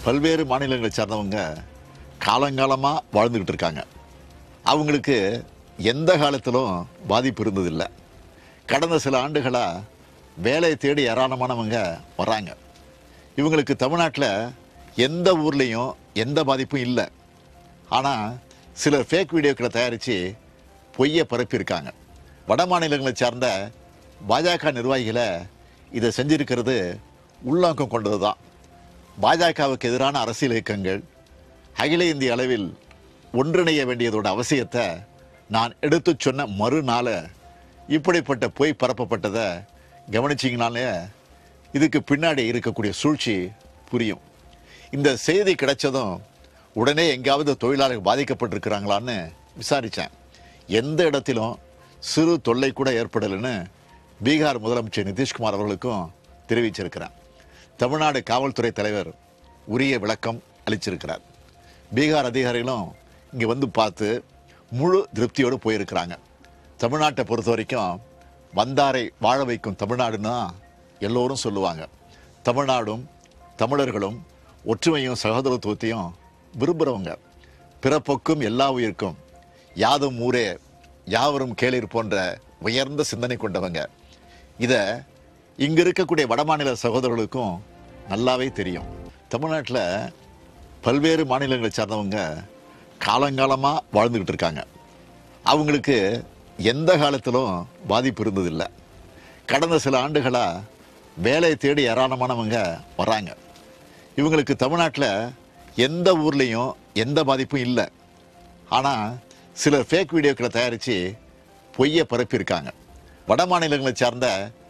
பல்வேறு மாநிலங்களை சார்ந்தவங்க காலங்காலமாக வாழ்ந்துக்கிட்டு இருக்காங்க அவங்களுக்கு எந்த காலத்திலும் பாதிப்பு இருந்ததில்லை கடந்த சில ஆண்டுகளாக வேலை தேடி ஏராளமானவங்க வராங்க இவங்களுக்கு தமிழ்நாட்டில் எந்த ஊர்லேயும் எந்த பாதிப்பும் இல்லை ஆனால் சிலர் ஃபேக் வீடியோக்களை தயாரித்து பொய்யை பரப்பியிருக்காங்க வட மாநிலங்களை சார்ந்த பாஜக நிர்வாகிகளை இதை செஞ்சிருக்கிறது உள்நோக்கம் கொண்டது தான் பாஜகவுக்கு எதிரான அரசியல் இயக்கங்கள் அகில இந்திய அளவில் ஒன்றிணைய வேண்டியதோட அவசியத்தை நான் எடுத்துச் சொன்ன மறுநாள் இப்படிப்பட்ட பொய் பரப்பப்பட்டதை கவனிச்சிங்கனாலே இதுக்கு பின்னாடி இருக்கக்கூடிய சூழ்ச்சி புரியும் இந்த செய்தி கிடைச்சதும் உடனே எங்காவது தொழிலாளர்கள் பாதிக்கப்பட்டிருக்கிறாங்களான்னு விசாரித்தேன் எந்த இடத்திலும் சிறு தொல்லை கூட ஏற்படலைன்னு பீகார் முதலமைச்சர் நிதிஷ்குமார் அவர்களுக்கும் தெரிவிச்சிருக்கிறேன் தமிழ்நாடு காவல்துறை தலைவர் உரிய விளக்கம் அளிச்சிருக்கிறார் பீகார் அதிகாரிகளும் இங்கே வந்து பார்த்து முழு திருப்தியோடு போயிருக்கிறாங்க தமிழ்நாட்டை பொறுத்த வரைக்கும் வந்தாரை வாழ வைக்கும் தமிழ்நாடுன்னா எல்லோரும் சொல்லுவாங்க தமிழ்நாடும் தமிழர்களும் ஒற்றுமையும் சகோதரத்துவத்தையும் விரும்புகிறவங்க பிறப்பொக்கும் எல்லா உயிர்க்கும் யாதும் ஊரே யாவரும் கேளிர் போன்ற உயர்ந்த சிந்தனை கொண்டவங்க இதை இங்கே இருக்கக்கூடிய வடமாநில சகோதரர்களுக்கும் நல்லாவே தெரியும் தமிழ்நாட்டில் பல்வேறு மாநிலங்களை சார்ந்தவங்க காலங்காலமாக வாழ்ந்துக்கிட்டு இருக்காங்க அவங்களுக்கு எந்த காலத்திலும் பாதிப்பு இருந்ததில்லை கடந்த சில ஆண்டுகளாக வேலை தேடி ஏராளமானவங்க வராங்க இவங்களுக்கு தமிழ்நாட்டில் எந்த ஊர்லேயும் எந்த பாதிப்பும் இல்லை ஆனால் சிலர் ஃபேக் வீடியோக்களை தயாரித்து பொய்யை பரப்பியிருக்காங்க வட மாநிலங்களை சார்ந்த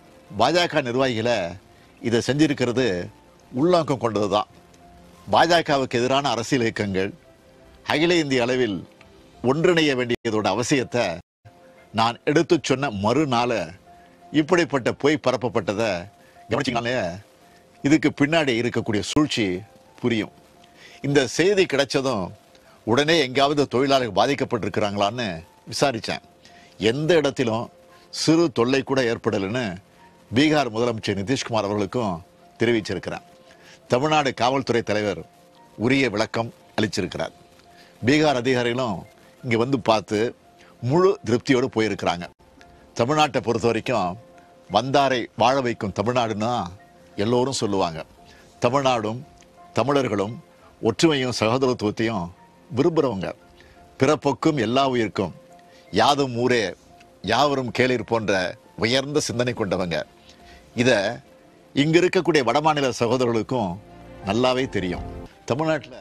பாஜக நிர்வாகிகளை இதை செஞ்சிருக்கிறது உள்நோக்கம் கொண்டது தான் பாஜகவுக்கு எதிரான அரசியல் இயக்கங்கள் அகில இந்திய அளவில் ஒன்றிணைய வேண்டியதோட அவசியத்தை நான் எடுத்துச் சொன்ன மறுநாள் இப்படிப்பட்ட பொய் பரப்பப்பட்டதை கவனிச்சிங்கனாலே இதுக்கு பின்னாடி இருக்கக்கூடிய சூழ்ச்சி புரியும் இந்த செய்தி கிடைச்சதும் உடனே எங்காவது தொழிலாளர்கள் பாதிக்கப்பட்டிருக்கிறாங்களான்னு விசாரித்தேன் எந்த இடத்திலும் சிறு தொல்லை கூட ஏற்படலைன்னு பீகார் முதலமைச்சர் நிதிஷ்குமார் அவர்களுக்கும் தெரிவிச்சிருக்கிறேன் தமிழ்நாடு காவல்துறை தலைவர் உரிய விளக்கம் அளிச்சிருக்கிறார் பீகார் அதிகாரிகளும் இங்கே வந்து பார்த்து முழு திருப்தியோடு போயிருக்கிறாங்க தமிழ்நாட்டை பொறுத்த வரைக்கும் வந்தாரை வாழ வைக்கும் தமிழ்நாடுன்னா எல்லோரும் சொல்லுவாங்க தமிழ்நாடும் தமிழர்களும் ஒற்றுமையும் சகோதரத்துவத்தையும் விரும்புகிறவங்க பிறப்பொக்கும் எல்லா உயிர்க்கும் யாதும் ஊரே யாவரும் கேளிர் போன்ற உயர்ந்த சிந்தனை கொண்டவங்க இதை இங்கே இருக்கக்கூடிய வடமாநில சகோதரர்களுக்கும் நல்லாவே தெரியும் தமிழ்நாட்டில்